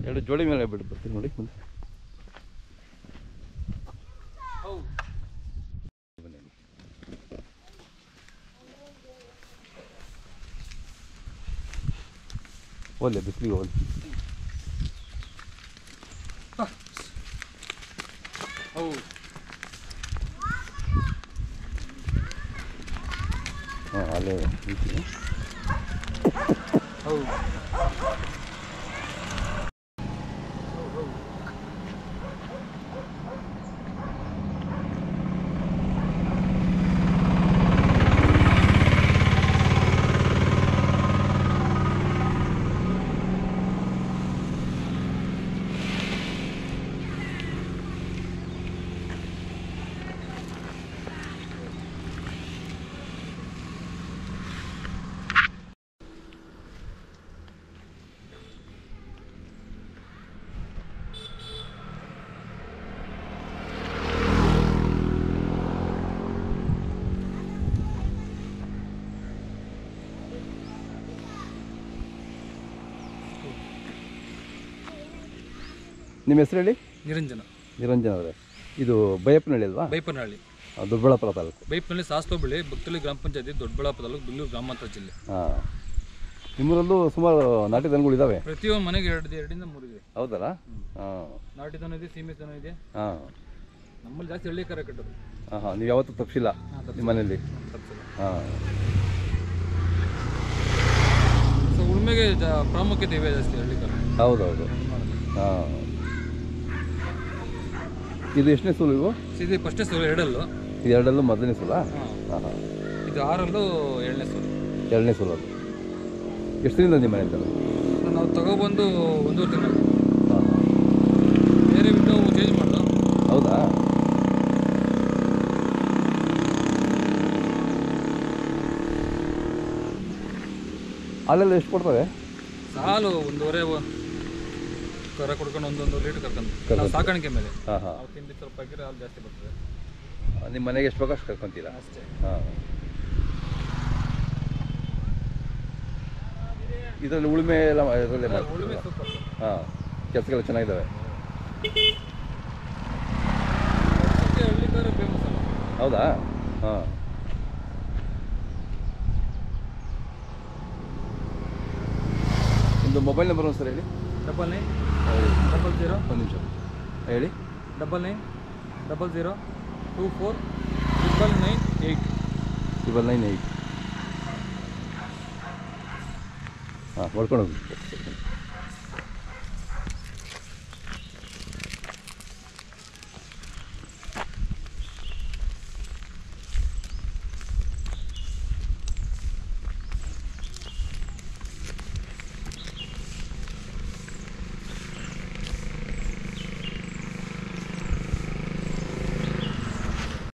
ಎರಡು ಜೋಡಿ ಮೇಲೆ ಬಿಟ್ಟು ಬರ್ತೀನಿ ನೋಡಿ ಮುಂದೆ ಬನ್ನಿ. ಒಲ್ಲೆ ಬಿಸಿಲಿಗೆ ಹೋಗ್ಲಿ ಹೌದು ಹಾಂ ಅಲ್ಲೇ ನಿಂತೀನಿ. ಹೌದು ನಿಮ್ಮ ಹೆಸರು ಹೇಳಿ ನಿರಂಜನ ನಿರಂಜನ್ ಅವರೇ ಇದು ಬೈಯಪ್ಪನಹಳ್ಳಿ ಅಲ್ವಾ ಬೈಪನಹಳ್ಳಿ ಆ, ದೊಡ್ಡಬಳ್ಳಾಪುರ ತಾಲೂಕು ಬೈಪನಹಳ್ಳಿ ಸಾಸ್ತೋಬಳ್ಳಿ ಭಕ್ತಳ್ಳಿ ಗ್ರಾಮ ಪಂಚಾಯತಿ ದೊಡ್ಡಬಳ್ಳಾಪುರ ತಾಲೂಕು ಬೆಂಗಳೂರು ಗ್ರಾಮಾಂತರ ಜಿಲ್ಲೆ ಹಾಂ ನಿಮ್ಮೂರಲ್ಲೂ ಸುಮಾರು ನಾಟಿ ದನಗಳು ಇದ್ದಾವೆ ಪ್ರತಿಯೊಂದು ಮನೆಗೆ ಎರಡು ಎರಡರಿಂದ ಮೂರು ಇದೆ ಹೌದಲ್ಲ ಹಾಂ ನಾಟಿ ದನ ಇದೆ ಸೀಮೆ ದನ ಇದೆ ಹಾಂ ನಮ್ಮಲ್ಲಿ ಜಾಸ್ತಿ ಹಳ್ಳಿ ಕರ ಕಟ್ಟೋದು ಹಾಂ ಹಾಂ ನೀವು ಯಾವತ್ತೂ ತಪ್ಪಿಸಿಲ್ಲ ನಿಮ್ಮ ಮನೆಯಲ್ಲಿ ತಪ್ಪಿಸಲ್ಲ. ಹಾಂ ಸೊ ಉಳುಮೆಗೆ ಜಾ- ಪ್ರಾಮುಖ್ಯತೆ ಇವೆ ಜಾಸ್ತಿ ಹಳ್ಳಿ ಕರ ಹೌದೌದು ಹಾಂ ಇದು ಎಷ್ಟನೇ ಸೂಲು ಇವು ಇದು ಫಸ್ಟೇ ಸೋಲು ಎರಡಲ್ಲು ಇದು ಎರಡಲ್ಲೂ ಮೊದಲನೇ ಸೂಲ ಹಾಂ ಹಾಂ ಹಾಂ ಇದು ಆರಲ್ಲು ಏಳನೇ ಸೋಲು ಎರಡನೇ ಸೂಲು ಅದು ಎಷ್ಟು ದಿನದ ನಿಮ್ಮ ಮನೆಯಿಂದ ಸೊ ನಾವು ತಗೊಬಂದು ಒಂದೂವರೆ ತಿಂಗಳು ಹಾಂ ಹಾಂ ಬೇರೆ ಬಿಟ್ಟು ಚೇಂಜ್ ಮಾಡ್ದು ಹೌದಾ ಹಾಲೆಲ್ಲ ಎಷ್ಟು ಕೊಡ್ತವೆ ಸಾಲು ಒಂದೂವರೆ ವ- ಕರ ಕೊಡ್ಕೊಂಡು ಒಂದೊಂದು ಲೀಟರ್ ಕರ್ಕೊಂಡು ನಾವು ಸಾಕಾಣಿಕೆ ಮೇಲೆ ಹಾಂ ಹಾಂ ನಾವು ತಿಂಡಿ ಸ್ವಲ್ಪ ಹಾಕಿದ್ರೆ ಹಾಲು ಜಾಸ್ತಿ ಬರ್ತದೆ ನಿಮ್ಮ ಮನೆಗೆ ಎಷ್ಟು ಬೇಕೋ ಅಷ್ಟು ಕರ್ಕೊಂತೀರಾ ಅಷ್ಟೇ ಹಾಂ ಇದರಲ್ಲಿ ಉಳುಮೆ ಎಲ್ಲ ಇದರಲ್ಲೇ ಉಳುಮೆ ಮಾಡ್ತೀರಾ ಸೂಪರ್ ಹಾಂ ಕೆಲಸಗಳು ಚೆನ್ನಾಗಿದ್ದಾವೆ ಮತ್ತೆ ಹಳ್ಳಿ ಕರ ಫೇಮಸ್ ಅಲ್ಲ ಹೌದಾ ಹಾಂ ನಿಮ್ಮದು ಮೊಬೈಲ್ ನಂಬರ್ ಒಂದು ಸರ್ ಹೇಳಿ ಡಬಲ್ ನೈನ್ ಹೇಳಿ ಡಬಲ್ ಜೀರೋ ಒಂದು ನಿಮಿಷ ಹೇಳಿ double nine double zero two four triple nine eight triple nine eight ಹಾಂ ಹೊಡ್ಕೊಂಡು ಹೋಗಿ